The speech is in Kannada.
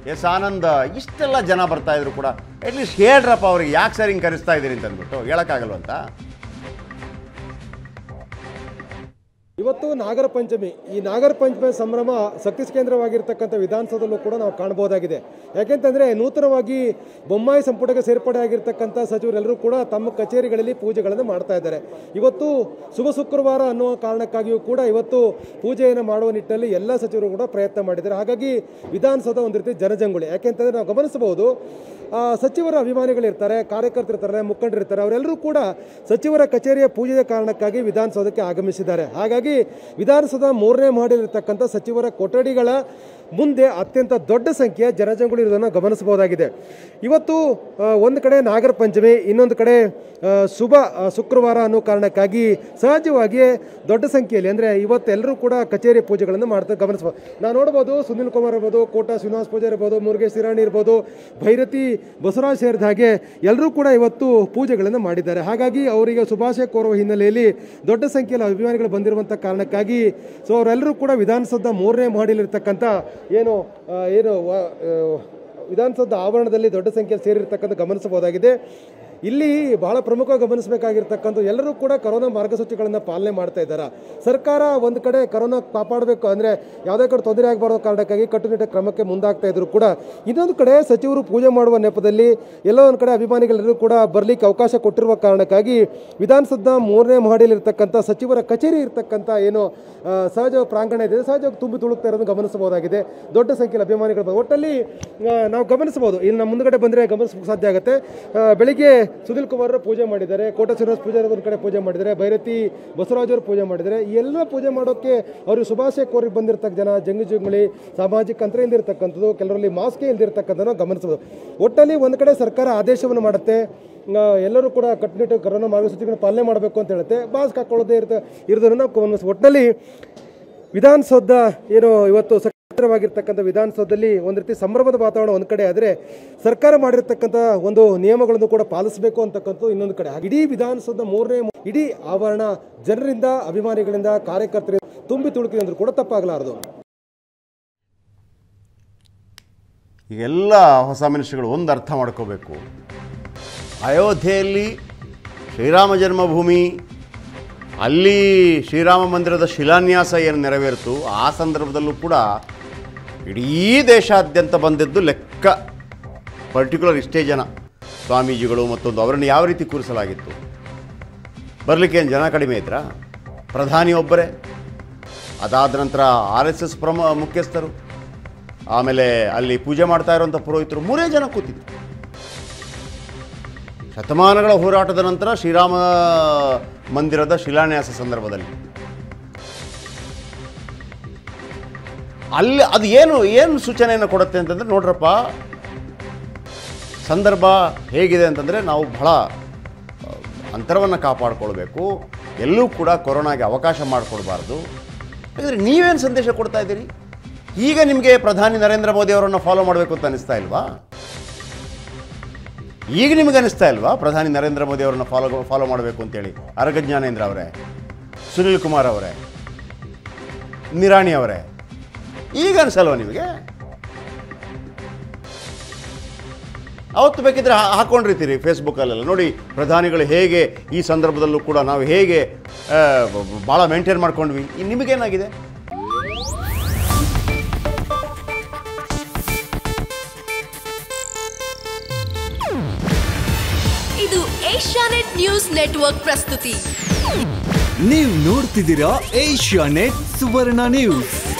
ಎಸ್ ಆನಂದ್ ಇಷ್ಟೆಲ್ಲ ಜನ ಬರ್ತಾ ಇದ್ರು ಕೂಡ ಅಟ್ಲೀಸ್ಟ್ ಹೇಳ್ರಪ್ಪ ಅವ್ರಿಗೆ ಯಾಕೆ ಸರ್ ಹಿಂಗೆ ಕರೆಸ್ತಾ ಇದ್ದೀರಿ ಅಂತ ಅಂದ್ಬಿಟ್ಟು ಹೇಳೋಕ್ಕಾಗಲ್ವಂತ ಇವತ್ತು ನಾಗರ ಪಂಚಮಿ ಈ ನಾಗರ ಪಂಚಮಿ ಸಂಭ್ರಮ ಶಕ್ತಿ ಕೇಂದ್ರವಾಗಿರ್ತಕ್ಕಂಥ ವಿಧಾನಸೌಧದಲ್ಲೂ ಕೂಡ ನಾವು ಕಾಣಬಹುದಾಗಿದೆ ಯಾಕೆಂತಂದ್ರೆ ನೂತನವಾಗಿ ಬೊಮ್ಮಾಯಿ ಸಂಪುಟಕ್ಕೆ ಸೇರ್ಪಡೆ ಆಗಿರ್ತಕ್ಕಂಥ ಸಚಿವರೆಲ್ಲರೂ ಕೂಡ ತಮ್ಮ ಕಚೇರಿಗಳಲ್ಲಿ ಪೂಜೆಗಳನ್ನು ಮಾಡ್ತಾ ಇದ್ದಾರೆ ಇವತ್ತು ಶುಭ ಶುಕ್ರವಾರ ಅನ್ನುವ ಕಾರಣಕ್ಕಾಗಿಯೂ ಕೂಡ ಇವತ್ತು ಪೂಜೆಯನ್ನು ಮಾಡುವ ನಿಟ್ಟಿನಲ್ಲಿ ಎಲ್ಲ ಸಚಿವರು ಕೂಡ ಪ್ರಯತ್ನ ಮಾಡಿದ್ದಾರೆ ಹಾಗಾಗಿ ವಿಧಾನಸೌಧ ಒಂದು ರೀತಿ ಜನಜಂಗುಳಿ ಯಾಕೆಂತಂದ್ರೆ ನಾವು ಗಮನಿಸಬಹುದು ಆ, ಸಚಿವರ ಅಭಿಮಾನಿಗಳಿರ್ತಾರೆ ಕಾರ್ಯಕರ್ತರಿರ್ತಾರೆ ಮುಖಂಡರಿರ್ತಾರೆ ಅವರೆಲ್ಲರೂ ಕೂಡ ಸಚಿವರ ಕಚೇರಿಯ ಪೂಜೆಯ ಕಾರಣಕ್ಕಾಗಿ ವಿಧಾನಸೌಧಕ್ಕೆ ಆಗಮಿಸಿದ್ದಾರೆ ಹಾಗಾಗಿ ವಿಧಾನಸೌಧ ಮೂರನೇ ಮಾಡಿರತಕ್ಕಂಥ ಸಚಿವರ ಕೊಠಡಿಗಳ ಮುಂದೆ ಅತ್ಯಂತ ದೊಡ್ಡ ಸಂಖ್ಯೆಯ ಜನಜಂಗುಳಿ ಇರುವುದನ್ನು ಗಮನಿಸಬಹುದಾಗಿದೆ ಇವತ್ತು ಆ, ಒಂದು ಕಡೆ ನಾಗರ ಪಂಚಮಿ ಇನ್ನೊಂದು ಕಡೆ ಆ, ಶುಭ ಆ, ಶುಕ್ರವಾರ ಅನ್ನೋ ಕಾರಣಕ್ಕಾಗಿ ಸಹಜವಾಗಿಯೇ ದೊಡ್ಡ ಸಂಖ್ಯೆಯಲ್ಲಿ ಅಂದರೆ ಇವತ್ತು ಎಲ್ಲರೂ ಕೂಡ ಕಚೇರಿ ಪೂಜೆಗಳನ್ನು ಮಾಡ್ತಾ ಗಮನಿಸಬಹುದು ನಾವು ನೋಡ್ಬೋದು ಸುನಿಲ್ ಕುಮಾರ್ ಇರ್ಬೋದು ಕೋಟ ಶ್ರೀನಿವಾಸ ಪೂಜಾರಿ ಇರ್ಬೋದು ಮುರುಗೇಶ್ ಹಿರಾಣಿ ಇರ್ಬೋದು ಭೈರತಿ ಬಸವರಾಜ್ ಸೇರಿದ ಹಾಗೆ ಎಲ್ಲರೂ ಕೂಡ ಇವತ್ತು ಪೂಜೆಗಳನ್ನು ಮಾಡಿದ್ದಾರೆ ಹಾಗಾಗಿ ಅವರಿಗೆ ಶುಭಾಶಯ ಕೋರುವ ಹಿನ್ನೆಲೆಯಲ್ಲಿ ದೊಡ್ಡ ಸಂಖ್ಯೆಯಲ್ಲಿ ಅಭಿಮಾನಿಗಳು ಬಂದಿರುವಂಥ ಕಾರಣಕ್ಕಾಗಿ ಸೊ ಅವರೆಲ್ಲರೂ ಕೂಡ ವಿಧಾನಸೌಧ ಮೂರನೇ ಮಹಡಿಯಲ್ಲಿರ್ತಕ್ಕಂಥ ಏನು ಆ, ಏನು ವ- ಆ, ವಿಧಾನಸೌಧ ಆವರಣದಲ್ಲಿ ದೊಡ್ಡ ಸಂಖ್ಯೆಯಲ್ಲಿ ಸೇರಿರ್ತಕ್ಕಂಥ ಗಮನಿಸಬಹುದಾಗಿದೆ ಇಲ್ಲಿ ಬಹಳ ಪ್ರಮುಖವಾಗಿ ಗಮನಿಸಬೇಕಾಗಿರ್ತಕ್ಕಂಥ ಎಲ್ಲರೂ ಕೂಡ ಕರೋನಾ ಮಾರ್ಗಸೂಚಿಗಳನ್ನು ಪಾಲನೆ ಮಾಡ್ತಾ ಇದ್ದಾರೆ ಸರ್ಕಾರ ಒಂದು ಕಡೆ ಕರೋನಾ ಕಾಪಾಡಬೇಕು ಅಂದರೆ ಯಾವುದೇ ಕಡೆ ತೊಂದರೆ ಆಗಬಾರ್ದು ಕಾರಣಕ್ಕಾಗಿ ಕಟ್ಟುನಿಟ್ಟ ಕ್ರಮಕ್ಕೆ ಮುಂದಾಗ್ತಾ ಇದ್ರು ಕೂಡ ಇನ್ನೊಂದು ಕಡೆ ಸಚಿವರು ಪೂಜೆ ಮಾಡುವ ನೆಪದಲ್ಲಿ ಎಲ್ಲೋ ಒಂದು ಕಡೆ ಅಭಿಮಾನಿಗಳೆಲ್ಲರೂ ಕೂಡ ಬರಲಿಕ್ಕೆ ಅವಕಾಶ ಕೊಟ್ಟಿರುವ ಕಾರಣಕ್ಕಾಗಿ ವಿಧಾನಸೌಧ ಮೂರನೇ ಮಹಡಿಯಲ್ಲಿರ್ತಕ್ಕಂಥ ಸಚಿವರ ಕಚೇರಿ ಇರ್ತಕ್ಕಂಥ ಏನು ಆ, ಸಹಜ ಪ್ರಾಂಗಣ ಇದೆ ಸಹಜವಾಗಿ ತುಂಬಿ ತುಳುಕ್ತಾ ಇರೋದನ್ನು ಗಮನಿಸಬಹುದಾಗಿದೆ ದೊಡ್ಡ ಸಂಖ್ಯೆಯಲ್ಲಿ ಅಭಿಮಾನಿಗಳು ಬಂದು ಒಟ್ಟಲ್ಲಿ ಆ, ನಾವು ಗಮನಿಸಬಹುದು ಇಲ್ಲಿ ನಮ್ಮ ಮುಂದುಗಡೆ ಬಂದರೆ ಗಮನಿಸಕ್ಕೆ ಸಾಧ್ಯ ಆಗುತ್ತೆ ಆ, ಬೆಳಿಗ್ಗೆ ಸುನಿಲ್ ಕುಮಾರ್ ಅವರು ಪೂಜೆ ಮಾಡಿದ್ದಾರೆ ಕೋಟ ಶ್ರೀನಿವಾಸ ಪೂಜಾರಿ ಒಂದು ಕಡೆ ಪೂಜೆ ಮಾಡಿದ್ದಾರೆ ಭೈರತಿ ಬಸವರಾಜ್ ಅವರು ಪೂಜೆ ಮಾಡಿದ್ದಾರೆ ಈ ಎಲ್ಲ ಪೂಜೆ ಮಾಡೋಕ್ಕೆ ಅವರು ಶುಭಾಶಯ ಕೋರಿ ಬಂದಿರತಕ್ಕ ಜನ ಜಂಗಿ ಜಂಗುಳಿ ಸಾಮಾಜಿಕ ಅಂತರ ಇಲ್ದಿರ್ತಕ್ಕಂಥದ್ದು ಕೆಲವರಲ್ಲಿ ಮಾಸ್ಕೇ ಇಲ್ದಿರ್ತಕ್ಕಂಥದ್ದು ಗಮನಿಸಬಹುದು ಒಟ್ಟಲ್ಲಿ ಒಂದು ಕಡೆ ಸರ್ಕಾರ ಆದೇಶವನ್ನು ಮಾಡುತ್ತೆ ಆ, ಎಲ್ಲರೂ ಕೂಡ ಕಟ್ಟುನಿಟ್ಟು ಕರೋನಾ ಮಾರ್ಗಸೂಚಿಗಳನ್ನು ಪಾಲನೆ ಮಾಡಬೇಕು ಅಂತ ಹೇಳುತ್ತೆ ಮಾಸ್ಕ್ ಹಾಕೊಳ್ಳೋದೇ ಇರ್ತ ಇರೋದನ್ನು ನಾವು ಗಮನಿಸ ಒಟ್ಟಿನಲ್ಲಿ ವಿಧಾನಸೌಧ ಏನು ಇವತ್ತು ಸಕ್ರಿಯವಾಗಿರ್ತಕ್ಕಂಥ ವಿಧಾನಸೌಧದಲ್ಲಿ ಒಂದು ರೀತಿ ಸಂಭ್ರಮದ ವಾತಾವರಣ ಒಂದು ಕಡೆ ಆದರೆ ಸರ್ಕಾರ ಮಾಡಿರ್ತಕ್ಕಂಥ ಒಂದು ನಿಯಮಗಳನ್ನು ಕೂಡ ಪಾಲಿಸಬೇಕು ಅಂತಕ್ಕಂಥ ಇನ್ನೊಂದು ಕಡೆ ಇಡೀ ವಿಧಾನಸೌಧ ಮೂರನೇ ಮು- ಇಡೀ ಆವರಣ ಜನರಿಂದ ಅಭಿಮಾನಿಗಳಿಂದ ಕಾರ್ಯಕರ್ತರಿಂದ ತುಂಬಿ ತುಳುಕಿದೆ ಅಂದ್ರೂ ಕೂಡ ತಪ್ಪಾಗಲಾರದು ಈಗೆಲ್ಲ ಹೊಸ ಮನುಷ್ಯಗಳು ಒಂದು ಅರ್ಥ ಮಾಡ್ಕೋಬೇಕು ಅಯೋಧ್ಯೆಯಲ್ಲಿ ಶ್ರೀರಾಮ ಜನ್ಮಭೂಮಿ ಅಲ್ಲಿ ಶ್ರೀರಾಮ ಮಂದಿರದ ಶಿಲಾನ್ಯಾಸ ಏನು ನೆರವೇರಿತು ಆ ಸಂದರ್ಭದಲ್ಲೂ ಕೂಡ ಇಡೀ ದೇಶಾದ್ಯಂತ ಬಂದಿದ್ದು ಲೆಕ್ಕ ಪರ್ಟಿಕ್ಯುಲರ್ ಇಷ್ಟೇ ಜನ ಸ್ವಾಮೀಜಿಗಳು ಮತ್ತೊಂದು ಅವರನ್ನು ಯಾವ ರೀತಿ ಕೂರಿಸಲಾಗಿತ್ತು ಬರಲಿಕ್ಕೆ ಏನು ಜನ ಕಡಿಮೆ ಇದ್ರಾ ಪ್ರಧಾನಿ ಒಬ್ಬರೇ ಅದಾದ ನಂತರ ಆರ್ ಎಸ್ ಎಸ್ ಪ್ರಮ ಮುಖ್ಯಸ್ಥರು ಆಮೇಲೆ ಅಲ್ಲಿ ಪೂಜೆ ಮಾಡ್ತಾ ಇರುವಂಥ ಪುರೋಹಿತರು ಮೂರೇ ಜನ ಕೂತಿದ್ರು ಶತಮಾನಗಳ ಹೋರಾಟದ ನಂತರ ಶ್ರೀರಾಮ ಮಂದಿರದ ಶಿಲಾನ್ಯಾಸ ಸಂದರ್ಭದಲ್ಲಿ ಅಲ್ಲಿ ಅದು ಏನು ಏನು ಸೂಚನೆಯನ್ನು ಕೊಡುತ್ತೆ ಅಂತಂದರೆ ನೋಡ್ರಪ್ಪ ಸಂದರ್ಭ ಹೇಗಿದೆ ಅಂತಂದರೆ ನಾವು ಬಹಳ ಅಂತರವನ್ನು ಕಾಪಾಡಿಕೊಳ್ಬೇಕು ಎಲ್ಲೂ ಕೂಡ ಕೊರೋನಾಗೆ ಅವಕಾಶ ಮಾಡಿಕೊಡ್ಬಾರ್ದು ಹಾಗಾದರೆ ನೀವೇನು ಸಂದೇಶ ಕೊಡ್ತಾ ಇದ್ದೀರಿ ಈಗ ನಿಮಗೆ ಪ್ರಧಾನಿ ನರೇಂದ್ರ ಮೋದಿ ಅವರನ್ನು ಫಾಲೋ ಮಾಡಬೇಕು ಅಂತ ಅನಿಸ್ತಾ ಇಲ್ವಾ ಈಗ ನಿಮಗೆ ಅನಿಸ್ತಾ ಇಲ್ವಾ ಪ್ರಧಾನಿ ನರೇಂದ್ರ ಮೋದಿ ಅವರನ್ನು ಫಾಲೋ ಫಾಲೋ ಮಾಡಬೇಕು ಅಂತೇಳಿ ಅರಗ ಜ್ಞಾನೇಂದ್ರ ಅವರೇ ಸುನಿಲ್ ಕುಮಾರ್ ಅವರೇ ನಿರಾಣಿ ಅವರೇ ಈಗ ಅನಿಸಲ್ವಾ ನಿಮಗೆ ಅವತ್ತು ಬೇಕಿದ್ರೆ ಹಾ- ಹಾಕ್ಕೊಂಡಿರ್ತೀರಿ ಫೇಸ್ಬುಕ್ಕಲ್ಲೆಲ್ಲ ನೋಡಿ ಪ್ರಧಾನಿಗಳು ಹೇಗೆ ಈ ಸಂದರ್ಭದಲ್ಲೂ ಕೂಡ ನಾವು ಹೇಗೆ ಆ, ಬ- ಬ- ಭಾಳ ಮೇಂಟೈನ್ ಮಾಡ್ಕೊಂಡ್ವಿ ಈ ನಿಮಗೇನಾಗಿದೆ ಇದು ಏಷ್ಯಾನೆಟ್ ನ್ಯೂಸ್ ನೆಟ್ವರ್ಕ್ ಪ್ರಸ್ತುತಿ ನೀವು ನೋಡ್ತಿದ್ದೀರಾ ಏಷ್ಯಾ ನೆಟ್ ಸುವರ್ಣ ನ್ಯೂಸ್